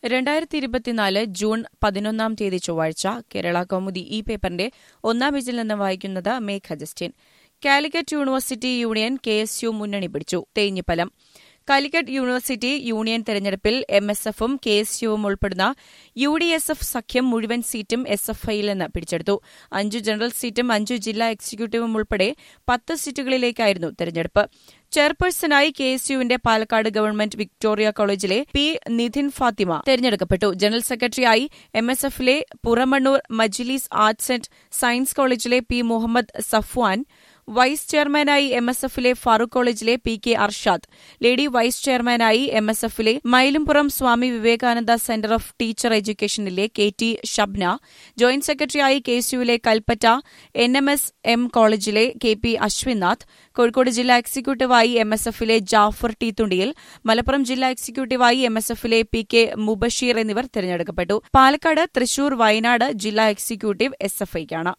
രണ്ടായിരത്തി ഇരുപത്തിനാല് ജൂൺ പതിനൊന്നാം തീയതി ചൊവ്വാഴ്ച കേരള കൗമുദി ഈ പേപ്പറിന്റെ ഒന്നാം പേജിൽ നിന്ന് വായിക്കുന്നത് Megha Justin Calicut university union K S U മുന്നണി പിടിച്ചു തേഞ്ഞിപ്പലം കാലിക്കറ്റ് യൂണിവേഴ്സിറ്റി യൂണിയൻ തെരഞ്ഞെടുപ്പിൽ എം എസ് എഫും കെ എസ് യുവും ഉൾപ്പെടുന്ന യു ഡി എസ് എഫ് സഖ്യം മുഴുവൻ സീറ്റും എസ് എഫ് ഐയിൽ നിന്ന് പിടിച്ചെടുത്തു അഞ്ചു ജനറൽ സീറ്റും അഞ്ചു ജില്ലാ എക്സിക്യൂട്ടീവും ഉൾപ്പെടെ പത്ത് സീറ്റുകളിലേക്കായിരുന്നു തെരഞ്ഞെടുപ്പ് ചെയർപേഴ്സണായി കെ എസ് യുവിന്റെ പാലക്കാട് ഗവൺമെന്റ് വിക്ടോറിയ കോളേജിലെ പി നിധിൻ ഫാത്തിമ തെരഞ്ഞെടുക്കപ്പെട്ടു ജനറൽ സെക്രട്ടറിയായി എം എസ് എഫിലെ Puramannur Majlis arts and science കോളേജിലെ പി മുഹമ്മദ് സഫ്വാൻ വൈസ് ചെയർമാനായി എം എസ് എഫിലെ ഫാറൂഖ് കോളേജിലെ P K Arshad lady vice ചെയർമാനായി എം എസ് എഫിലെ Mayilumpuram Swami Vivekananda centre of teacher എഡ്യൂക്കേഷനിലെ കെ ടി ഷബ്ന ജോയിന്റ് സെക്രട്ടറിയായി കെ എസ് യുവിലെ Kalpetta N M S M കോളേജിലെ കെ പി അശ്വിനാഥ് കോഴിക്കോട് ജില്ലാ എക്സിക്യൂട്ടീവായി എം എസ് എഫിലെ ജാഫർ ടി തുണ്ടിയിൽ മലപ്പുറം ജില്ലാ എക്സിക്യൂട്ടീവായി എം എസ് എഫിലെ പി കെ മുബഷീർ എന്നിവർ തെരഞ്ഞെടുക്കപ്പെട്ടു പാലക്കാട് തൃശൂർ വയനാട് ജില്ലാ എക്സിക്യൂട്ടീവ് എസ് എഫ് ഐക്കാണ്